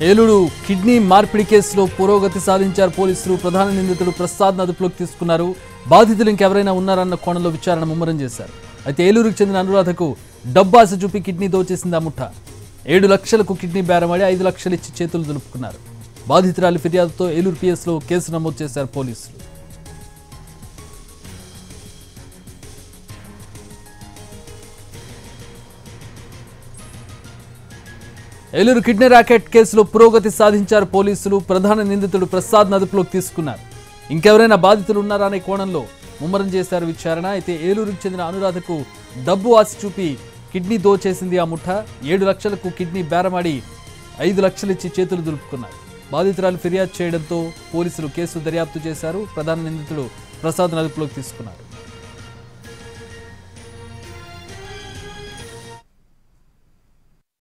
Eluru kidney మార్పిడి కేసులో పురోగతి సాధించారు పోలీసులు ప్రధాన నిందితుడు ప్రసాద్ అదుపులోకి తీసుకున్నారు బాధితులు ఇంకెవరైనా ఉన్నారన్న కోణంలో విచారణ ముమ్మరం చేశారు అయితే ఏలూరుకు చెందిన అనురాధకు డబ్బు ఆశ చూపి కిడ్నీ దోచేసింది ఆ ముఠ ఏడు లక్షలకు కిడ్నీ బేరమాడి ఐదు లక్షలు ఇచ్చి చేతులు దులుపుకున్నారు బాధితురాలి ఫిర్యాదుతో ఏలూరు పిఎస్లో కేసు నమోదు చేశారు పోలీసులు ఏలూరు కిడ్నీ ర్యాకెట్ కేసులో పురోగతి సాధించారు పోలీసులు ప్రధాన నిందితుడు ప్రసాద్ అదుపులోకి తీసుకున్నారు ఇంకెవరైనా బాధితులు ఉన్నారా అనే కోణంలో ముమ్మరం చేశారు విచారణ అయితే ఏలూరుకు చెందిన అనురాధకు డబ్బు ఆశ చూపి కిడ్నీ దోచేసింది ఆ ముఠ ఏడు లక్షలకు కిడ్నీ బేరమాడి ఐదు లక్షలిచ్చి చేతులు దులుపుకున్నారు బాధితురాలు ఫిర్యాదు చేయడంతో పోలీసులు కేసు దర్యాప్తు చేశారు ప్రధాన నిందితుడు ప్రసాద్ అదుపులోకి తీసుకున్నారు